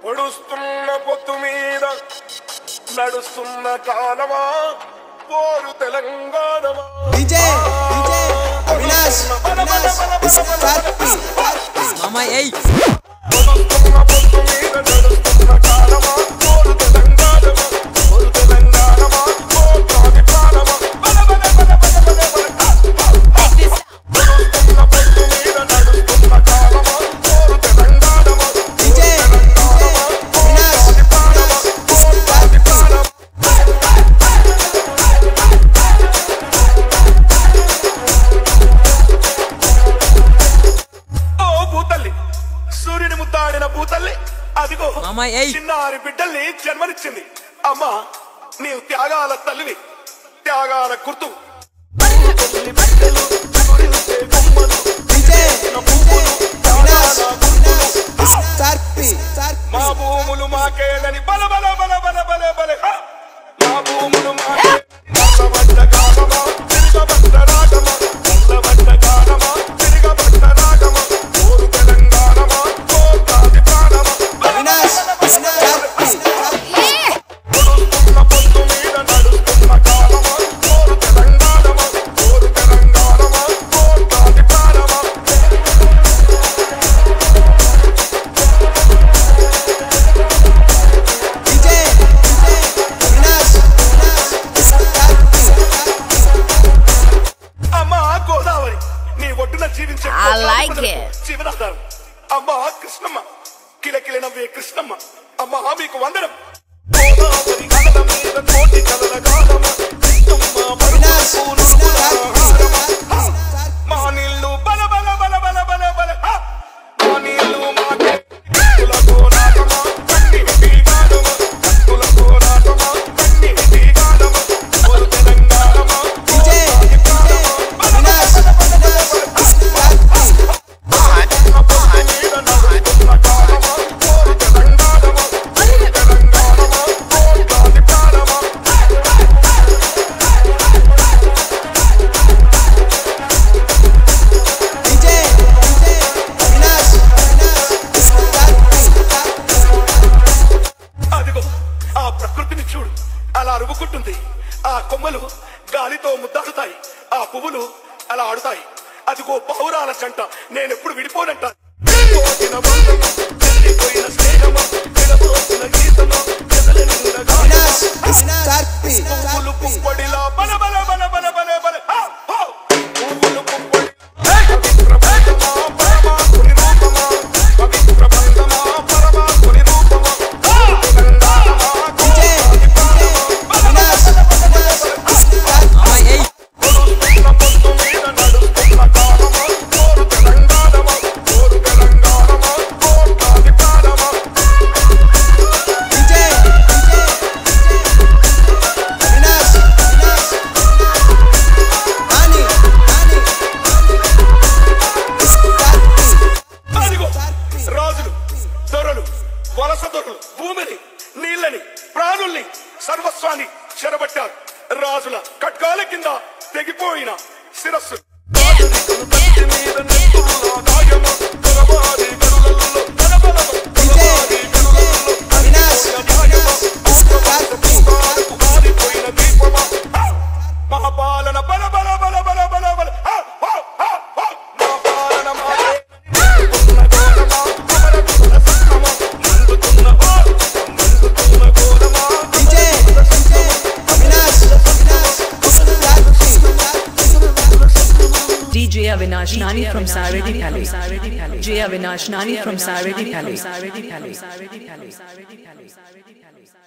పొడుస్తున్న పొత్తు మీద నడుస్తున్న కాలమా పోరు తెలంగాణమా DJ DJ Avinash Avinash start start మామ ఏయ్ పొడుస్తున్న పొత్తు మీద నడుస్తున్న కాలమా పోరు తెలంగాణమా పోరు తెలంగాణమా పోరు కాది ప్రాణమా బల బల బల బల బల బల పొడుస్తున్న పొత్తు మీద నడుస్తున్న కాలమా పోరు తెలంగాణమా DJ DJ Avinash Avinash start ప్రాణమా ఓ భూతల్లి సూర్యుని ముద్దాడిన భూతల్లి అదిగో మామ, ఏయ్. చిన్నారి బిడ్డల్ని జన్మనిచ్చింది అమ్మా నీవు త్యాగాల తల్లివి త్యాగాల గుర్తు తల్లి బిడ్డలు కురిసే కొమ్మలు, డీజే నా పువ్వులు, అవినాష్ త్యాగాల గుర్తులు. అవినాష్ స్టార్ట్ స్టార్ట్ మా భూములు మాకేదని బల బల బల బల బల బల హ! మా భూములు మాకే నల్లబడ్డ గానమా, తిరగబడ్డ రాగమా, నల్లబడ్డ గానమా, తిరగబడ్డ రాగమా, ఓరు తెలంగాణమా, కోట్లాది ప్రాణమా, బల అవినాష్ బల బల బల స్టార్ట్ బల. స్టార్ట్ పొడుస్తున్న పొత్తు మీద నడుస్తున్న కాలమా, ఓరు తెలంగాణమా, ఓరు తెలంగాణమా, కోట్లాది ప్రాణమా. DJ DJ Avinash Avinash start అమ్మా గోదావరి నీ ఒడ్డున జీవించే I like కోట్లాది it. జీవనాధారం అమ్మా కృష్ణమ్మ కిలకిల నవ్వే కృష్ణమ్మ అమ్మా మీకు వందనం గోదావరి కలల మీద కోటి కలల గానమ కృష్ణమ్మ అవినాష్ మరుపు స్టార్ట్ పూనుగుల స్టార్ట్ స్టార్ట్ మా నీళ్ళు బల బల బల బల బల బల హ! మా నీళ్ళు మాకే కత్తుల పోరాటమా కన్నీటి గానమా కత్తుల పోరాటమా కన్నీటి గానమా ఓరు తెలంగాణమా DJ DJ Avinash Avinash start పొద్దున్న పొద్దు మీద నడుస్తున్న కాలమా ఓరు తెలంగాణమా ఓరు తెలంగాణమా కోట్లాది ప్రాణమా DJ DJ Avinash Avinash start start అదిగో ఆ ప్రకృతిని చూడు అలా అరువుకుంటుంది ఆ కొమ్మలు గాలితో ముద్దాడుతాయి ఆ పువ్వులు అలా ఆడుతాయి అదిగో పౌరాల జంట నేనెప్పుడు విడిపోనంట పోగిన బంధమా, చెల్లిపోయిన స్నేహమా, విడబోసిన గీతమా, ఎదల నిండా అవినాష్ గాయమా. స్టార్ట్ పువ్వులు స్టార్ట్ పుప్పొడిలా బల బల బల బల బల బల హా, హా. పువ్వులు పుప్పొడి పవిత్ర బంధమా, పరమాత్ముని రూపమా పవిత్ర బంధమా, పరమాత్ముని రూపమా హా! తెలంగాణమా, DJ DJ Avinash Avinash start మామ ఏయ్ కొలుస్తున్న పొత్తు మీద నడుస్తున్న కాలమా, కోరు తెలంగాణమా, కోరు తెలంగాణమా, కోట్లాది ప్రాణమా. DJ DJ Avinash Avinash Nani Nani start అదిగో రాజులు దొరలు వలస దొరలు భూమిని నీళ్ళని ప్రాణుల్ని సర్వస్వాన్ని చెరబట్టారు రాజుల ఖడ్గాల కింద తెగిపోయిన శిరస్సు రాజరికము కత్తి మీద నెత్తురులా గాయము, దొరవారి గరులలో బలబలము, డీజే దొరవారి డీజే గరులలో అవినాష్ గాయము, అవినాష్ స్టార్ట్ భూతాలకు ఆరిపోయిన దీపమా హా! మహాపాలన బల బల బల బల బల బల హా! హా! హా! హా! మహాపాలన మాదే. మండుతున్న ఘోరమా, అమరతుల సత్రమా, మండుతున్న హో- మండుతున్న ఘోరమా, DJ DJ Avinash Avinash start DJ Avinash Nani from Sarvedi Palace. J Avinash Nani from Sarvedi Palace.